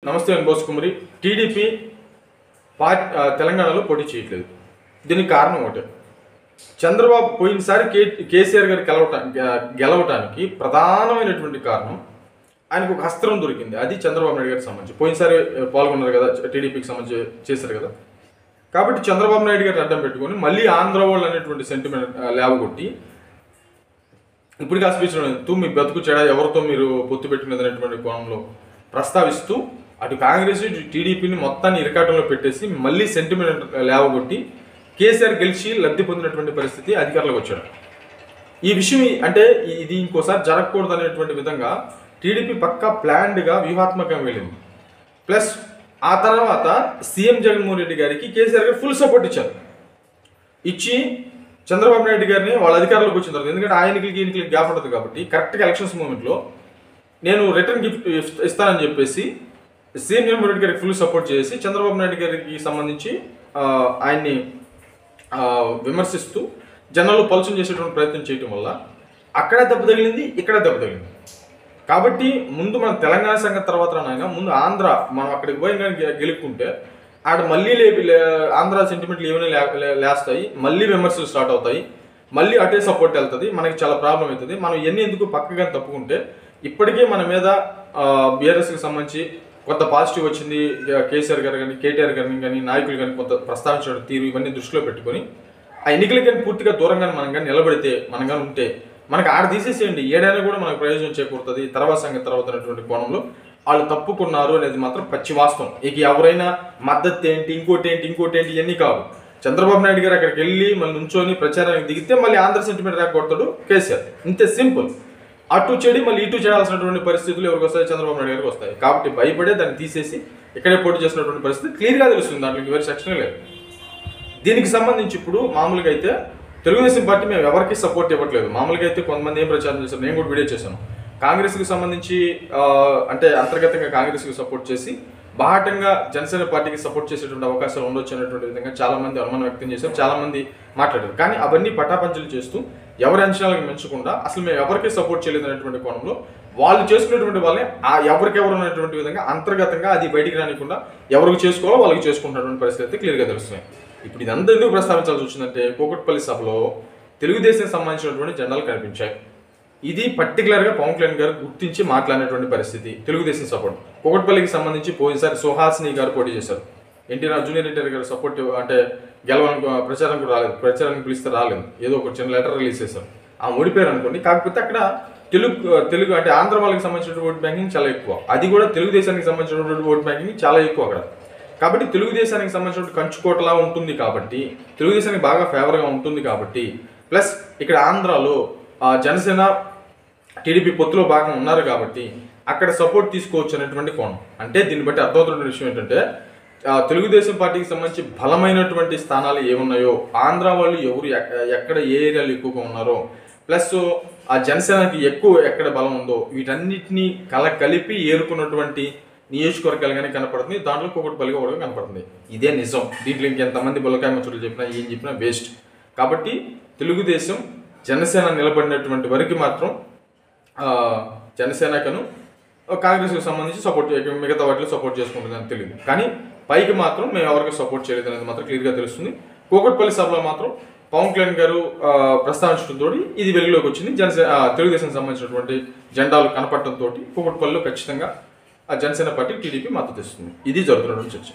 నమస్తే అని బోస్ కుమారి TDP party తెలంగాణలో పోటీ చేయట్లేదు దీనికి కారణం ఒకటే చంద్రబాబు పోయినసారి కే కేసీఆర్ గారు గెలవటా గె- గెలవటానికి ప్రధానమైనటువంటి కారణం ఆయనకు ఒక అస్త్రం దొరికింది అది చంద్రబాబు నాయుడు గారికి సంబంధించి పోయినసారి ఆ, పాల్గొన్నారు కదా టీడీపీకి సంబంధించి చేశారు కదా కాబట్టి చంద్రబాబు నాయుడు గారిని అడ్డం పెట్టుకొని మళ్ళీ ఆంధ్ర వాళ్ళు అనేటువంటి సెంటిమెంట్ లేవగొట్టి ఇప్పుడు ఆ స్పీచ్ తూ మీ బతుకు చెడ ఎవరితో మీరు పొత్తు పెట్టుకున్నది అనేటువంటి కోణంలో ప్రస్తావిస్తూ అటు కాంగ్రెస్ ఇటు టీడీపీని మొత్తాన్ని ఇరకాటంలో పెట్టేసి మళ్ళీ సెంటిమెంట్ లేవగొట్టి కేసీఆర్ గెలిచి లబ్ధి పొందినటువంటి పరిస్థితి అధికారులకు వచ్చాడు ఈ విషయం ఈ- అంటే ఈ- ఇది ఇంకోసారి జరగకూడదు అనేటువంటి విధంగా టీడీపీ పక్కా ప్లాన్డ్గా వ్యూహాత్మకంగా వెళ్ళింది ప్లస్ ఆ తర్వాత సీఎం జగన్మోహన్ రెడ్డి గారికి కేసీఆర్ గారు ఫుల్ సపోర్ట్ ఇచ్చారు ఇచ్చి చంద్రబాబు నాయుడు గారిని వాళ్ళ అధికారంలోకి వచ్చిన తర్వాత ఎందుకంటే ఆయనకి ఈయనకి గ్యాప్ ఉంటుంది కాబట్టి కరెక్ట్గా ఎలక్షన్స్ మూమెంట్లో నేను రిటర్న్ గిఫ్ట్ ఇస్- ఇస్తానని చెప్పేసి సీఎం జగన్మోహన్ రెడ్డి గారికి ఫుల్ సపోర్ట్ చేసి చంద్రబాబు నాయుడు గారికి సంబంధించి ఆ, ఆయన్ని ఆ, విమర్శిస్తూ జనాలు పలుచన చేసేటువంటి ప్రయత్నం చేయటం వల్ల అక్కడ దెబ్బ తగిలింది ఇక్కడ దెబ్బ తగిలింది కాబట్టి ముందు మనం తెలంగాణ సంగతి తర్వాత నాయన ముందు ఆంధ్ర మనం అక్కడికి పోయి కానీ గె- గెలుపుకుంటే ఆడ మళ్ళీ లేపి లే- ఆంధ్ర సెంటిమెంట్లు ఏమైనా లే- లే- లేస్తాయి మళ్ళీ విమర్శలు స్టార్ట్ అవుతాయి మళ్ళీ అటే సపోర్ట్ వెళ్తుంది మనకి చాలా ప్రాబ్లం అవుతుంది మనం ఎన్ని ఎందుకు పక్కగా తప్పుకుంటే ఇప్పటికే మన మీద బీఆర్ఎస్కి సంబంధించి కొంత పాజిటివ్ వచ్చింది ఇక కేసీఆర్ గారు కానీ కేటీఆర్ గారిని కానీ నాయకులు కానీ కొంత ప్రస్తావించడం తీరు ఇవన్నీ దృష్టిలో పెట్టుకొని ఆ ఎన్నికలకి కానీ పూర్తిగా దూరంగా మనం కానీ నిలబడితే మనం కానీ ఉంటే మనకి ఆడ తీసేసేయండి ఏడైనా కూడా మనకు ప్రయోజనం చేకూరుతుంది తర్వాత సంగతి తర్వాత అనేటువంటి కోణంలో వాళ్ళు తప్పుకున్నారు అనేది మాత్రం పచ్చి వాస్తవం ఇక ఎవరైనా మద్దతు ఏంటి ఇంకోటి ఏంటి ఇంకోటి ఏంటి ఇవన్నీ కాదు చంద్రబాబు నాయుడు గారు అక్కడికి వెళ్ళి మళ్ళీ నుంచొని ప్రచారానికి దిగితే మళ్ళీ ఆంధ్ర సెంటిమెంట్ ర్యాక్ కొడతాడు కేసీఆర్ ఇంతే సింపుల్ అటు చెడి మళ్ళీ ఇటు చేయాల్సినటువంటి పరిస్థితులు ఎవరికి వస్తాయి చంద్రబాబు నాయుడు గారికి వస్తాయి కాబట్టి భయపడే దాన్ని తీసేసి ఇక్కడే పోటీ చేసినటువంటి పరిస్థితి క్లియర్గా తెలుస్తుంది దాంట్లో ఎవరి సెక్షన్ లేదు దీనికి సంబంధించి ఇప్పుడు మామూలుగా అయితే తెలుగుదేశం పార్టీ మేము ఎవరికి సపోర్ట్ ఇవ్వట్లేదు మామూలుగా అయితే కొంతమంది ఏం ప్రచారం చేశారు నేను కూడా వీడియో చేశాను కాంగ్రెస్కి సంబంధించి ఆ, అంటే అంతర్గతంగా కాంగ్రెస్కి సపోర్ట్ చేసి బాహటంగా జనసేన పార్టీకి సపోర్ట్ చేసేటువంటి అవకాశాలు ఉండొచ్చు అనేటువంటి విధంగా చాలా మంది అనుమానం వ్యక్తం చేశారు చాలా మంది మాట్లాడారు కానీ అవన్నీ పటాపంచలు చేస్తూ ఎవరి అంచనాలకు మెచ్చకుండా అసలు మేము ఎవరికి సపోర్ట్ చేయలేదు అనేటువంటి కోణంలో వాళ్ళు చేసుకునేటువంటి వాళ్ళే ఆ ఎవరికెవరు అనేటువంటి విధంగా అంతర్గతంగా అది బయటికి రానికుండా ఎవరికి చేసుకోవాలో వాళ్ళకి చేసుకుంటున్నటువంటి పరిస్థితి అయితే క్లియర్గా తెలుస్తున్నాయి ఇప్పుడు ఇదంతా ఎందుకు ప్రస్తావించాల్సి వచ్చిందంటే కోకట్పల్లి సభలో తెలుగుదేశం సంబంధించినటువంటి జెండాలు కనిపించాయి ఇది పర్టికులర్గా పవన్ కళ్యాణ్ గారు గుర్తించి మాట్లాడినటువంటి పరిస్థితి తెలుగుదేశం సపోర్ట్ కోకట్పల్లికి సంబంధించి పోయినసారి సుహాసిని గారు పోటీ చేశారు ఎన్టీఆర్ జూనియర్ ఎన్టీఆర్ గారు సపోర్ట్ అంటే గెలవడానికి ప్రచారానికి రాలేదు ప్రచారానికి పిలిస్తే రాలేదు ఏదో ఒక చిన్న లెటర్ రిలీజ్ చేశారు ఆ ఓడిపోయారు అనుకోండి కాకపోతే అక్కడ తెలుగు తెలుగు అంటే ఆంధ్ర వాళ్ళకి సంబంధించినటువంటి ఓట్ బ్యాంకింగ్ చాలా ఎక్కువ అది కూడా తెలుగుదేశానికి సంబంధించినటువంటి ఓట్ బ్యాంకింగ్ చాలా ఎక్కువ అక్కడ కాబట్టి తెలుగుదేశానికి సంబంధించిన కంచుకోటలా ఉంటుంది కాబట్టి తెలుగుదేశానికి బాగా ఫేవర్గా ఉంటుంది కాబట్టి ప్లస్ ఇక్కడ ఆంధ్రాలో ఆ, జనసేన టీడీపీ పొత్తులో భాగం ఉన్నారు కాబట్టి అక్కడ సపోర్ట్ తీసుకోవచ్చు అనేటువంటి కోణం అంటే దీన్ని బట్టి అర్థమవుతున్న విషయం ఏంటంటే ఆ, తెలుగుదేశం పార్టీకి సంబంధించి బలమైనటువంటి స్థానాలు ఏమున్నాయో ఆంధ్ర వాళ్ళు ఎవరు ఎక్- ఎక్కడ ఏ ఏరియాలో ఎక్కువగా ఉన్నారో ప్లస్ ఆ జనసేనకి ఎక్కువ ఎక్కడ బలం ఉందో వీటన్నిటిని కల కలిపి ఏరుకున్నటువంటి నియోజకవర్గాలు కానీ కనపడుతుంది దాంట్లో ఒకటి కూడా కనపడుతుంది ఇదే నిజం దీంట్లో ఇంకెంతమంది బుల్లకాయ ముచ్చట్లు చెప్పినా ఏం చెప్పినా వేస్ట్ కాబట్టి తెలుగుదేశం జనసేన నిలబడినటువంటి వరకు మాత్రం ఆ, జనసేనకను కాంగ్రెస్కి సంబంధించి సపోర్ట్ మిగతా వాటిలో సపోర్ట్ చేసుకుంటుందని తెలియదు కానీ పైకి మాత్రం మేము ఎవరికి సపోర్ట్ చేయలేదు అనేది మాత్రం క్లియర్గా తెలుస్తుంది కోకట్పల్లి సభలో మాత్రం పవన్ కళ్యాణ్ గారు ఆ, ప్రస్తావించడంతో ఇది వెలుగులోకి వచ్చింది జనసేన ఆ, తెలుగుదేశం సంబంధించినటువంటి జెండాలు కనపడటంతో కోకట్పల్లిలో ఖచ్చితంగా ఆ జనసేన పార్టీ టీడీపీ మద్దతు ఇస్తుంది ఇది జరుగుతున్నటువంటి చర్చ